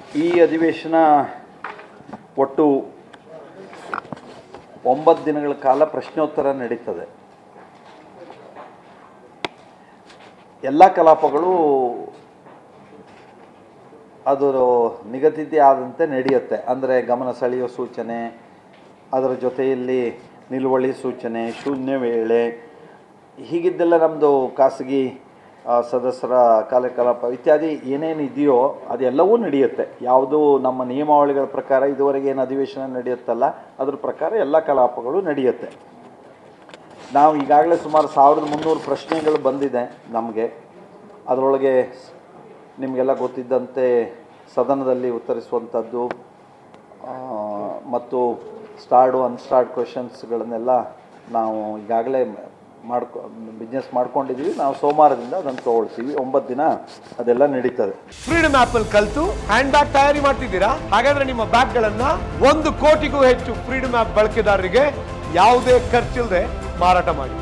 ಈ ಅಧಿವೇಶನ ಒಟ್ಟು ಒಂಬತ್ತು ದಿನಗಳ ಕಾಲ ಪ್ರಶ್ನೋತ್ತರ ನಡೀತದೆ ಎಲ್ಲ ಕಲಾಪಗಳು ಅದು ನಿಗದಿತ ಆದಂತೆ ನಡೆಯುತ್ತೆ ಅಂದರೆ ಗಮನ ಸೆಳೆಯುವ ಸೂಚನೆ ಅದರ ಜೊತೆಯಲ್ಲಿ ನಿಲುವಳಿ ಸೂಚನೆ ಶೂನ್ಯ ವೇಳೆ ಹೀಗಿದ್ದೆಲ್ಲ ನಮ್ಮದು ಖಾಸಗಿ ಆ, ಸದಸ್ಯರ ಕಾರ್ಯಕಲಾಪ ಇತ್ಯಾದಿ ಏನೇನು ಇದೆಯೋ ಅದೆಲ್ಲವೂ ನಡೆಯುತ್ತೆ ಯಾವುದು ನಮ್ಮ ನಿಯಮಾವಳಿಗಳ ಪ್ರಕಾರ ಇದುವರೆಗೆ ಏನು ಅಧಿವೇಶನ ನಡೆಯುತ್ತಲ್ಲ ಅದ್ರ ಪ್ರಕಾರ ಎಲ್ಲ ಕಲಾಪಗಳು ನಡೆಯುತ್ತೆ ನಾವು ಈಗಾಗಲೇ ಸುಮಾರು ಸಾವಿರದ ಮುನ್ನೂರು ಪ್ರಶ್ನೆಗಳು ಬಂದಿದೆ ನಮಗೆ ಅದರೊಳಗೆ ನಿಮಗೆಲ್ಲ ಗೊತ್ತಿದ್ದಂತೆ ಸದನದಲ್ಲಿ ಉತ್ತರಿಸುವಂಥದ್ದು ಆ, ಮತ್ತು ಸ್ಟಾರ್ಡು ಅನ್ಸ್ಟಾರ್ಡ್ ಕ್ವೆಶನ್ಸ್ಗಳನ್ನೆಲ್ಲ ನಾವು ಈಗಾಗಲೇ ಮಾಡ್ಕೊ ಬಿಸ್ನೆಸ್ ಮಾಡ್ಕೊಂಡಿದ್ದೀವಿ ನಾವು ಸೋಮವಾರದಿಂದ ಅದನ್ನು ತೊಗೊಳ್ತೀವಿ ಒಂಬತ್ತು ದಿನ ಅದೆಲ್ಲ ನಡೀತದೆ ಫ್ರೀಡಮ್ ಆಪ್ ಅಲ್ಲಿ ಕಲ್ತು ಹ್ಯಾಂಡ್ ಬ್ಯಾಗ್ ತಯಾರಿ ಮಾಡ್ತಿದ್ದೀರಾ ಹಾಗಾದ್ರೆ ನಿಮ್ಮ ಬ್ಯಾಗ್ ಗಳನ್ನ ಒಂದು ಕೋಟಿಗೂ ಹೆಚ್ಚು ಫ್ರೀಡಮ್ ಆಪ್ ಬಳಕೆದಾರರಿಗೆ ಯಾವುದೇ ಖರ್ಚಿಲ್ಲದೆ ಮಾರಾಟ ಮಾಡಿ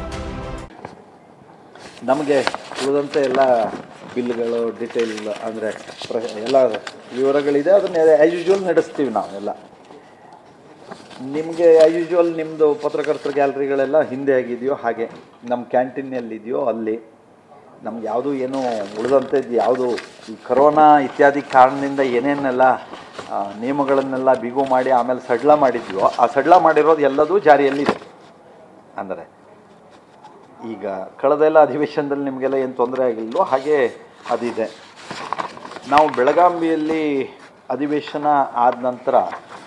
ನಮಗೆ ಉಳಿದಂತೆ ಎಲ್ಲ ಬಿಲ್ಗಳು ಡಿಟೇಲ್ ಅಂದರೆ ಪ್ರ ಎಲ್ಲ ವಿವರಗಳಿದೆ ಅದನ್ನ ಆ್ಯಸ್ ಯೂಶ್ವಲ್ ನಡೆಸ್ತೀವಿ ನಾವೆಲ್ಲ ನಿಮಗೆ ಆ್ಯಸ್ ಯೂಶ್ವಲ್ ನಿಮ್ಮದು ಪತ್ರಕರ್ತರ ಗ್ಯಾಲರಿಗಳೆಲ್ಲ ಹಿಂದೆ ಆಗಿದೆಯೋ ಹಾಗೆ ನಮ್ಮ ಕ್ಯಾಂಟೀನಲ್ಲಿದೆಯೋ ಅಲ್ಲಿ ನಮ್ಗೆ ಯಾವುದು ಏನು ಉಳಿದಂತೆ ಯಾವುದು ಈ ಕರೋನಾ ಇತ್ಯಾದಿ ಕಾರಣದಿಂದ ಏನೇನೆಲ್ಲ ಆ, ನಿಯಮಗಳನ್ನೆಲ್ಲ ಬಿಗು ಮಾಡಿ ಆಮೇಲೆ ಸಡ್ಲ ಮಾಡಿದ್ವೋ ಆ ಸಡ್ಲ ಮಾಡಿರೋದು ಎಲ್ಲದೂ ಜಾರಿಯಲ್ಲಿದೆ ಅಂದರೆ ಈಗ ಕಳೆದೆಲ್ಲ ಅಧಿವೇಶನದಲ್ಲಿ ನಿಮಗೆಲ್ಲ ಏನು ತೊಂದರೆ ಆಗಿಲ್ವೋ ಹಾಗೆ ಅದಿದೆ ನಾವು ಬೆಳಗಾವಿಯಲ್ಲಿ ಅಧಿವೇಶನ ಆದ ನಂತರ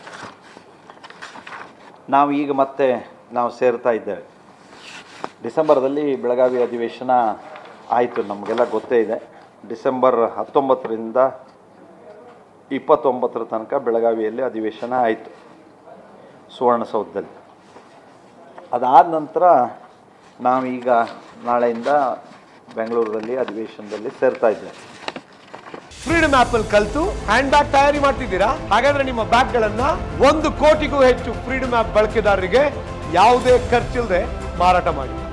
ನಾವು ಈಗ ಮತ್ತೆ ನಾವು ಸೇರ್ತಾ ಇದ್ದೇವೆ ಡಿಸೆಂಬರ್ದಲ್ಲಿ ಬೆಳಗಾವಿ ಅಧಿವೇಶನ ಆಯಿತು ನಮಗೆಲ್ಲ ಗೊತ್ತೇ ಇದೆ ಡಿಸೆಂಬರ್ ಹತ್ತೊಂಬತ್ತರಿಂದ ಇಪ್ಪತ್ತೊಂಬತ್ತರ ತನಕ ಬೆಳಗಾವಿಯಲ್ಲಿ ಅಧಿವೇಶನ ಆಯಿತು ಸುವರ್ಣಸೌಧದಲ್ಲಿ ಅದಾದ ನಂತರ ನಾವೀಗ ನಾಳೆಯಿಂದ ಬೆಂಗಳೂರಲ್ಲಿ ಅಧಿವೇಶನದಲ್ಲಿ ಸೇರ್ತಾ ಇದ್ದೇವೆ ಫ್ರೀಡಮ್ ಆಪ್ ಅಲ್ಲಿ ಕಲ್ತು ಹ್ಯಾಂಡ್ ಬ್ಯಾಗ್ ತಯಾರಿ ಮಾಡ್ತಿದ್ದೀರಾ ಹಾಗಾದ್ರೆ ನಿಮ್ಮ ಬ್ಯಾಗ್ ಗಳನ್ನ ಒಂದು ಕೋಟಿಗೂ ಹೆಚ್ಚು ಫ್ರೀಡಮ್ ಆಪ್ ಬಳಕೆದಾರರಿಗೆ ಯಾವುದೇ ಖರ್ಚಿಲ್ಲದೆ ಮಾರಾಟ ಮಾಡಿ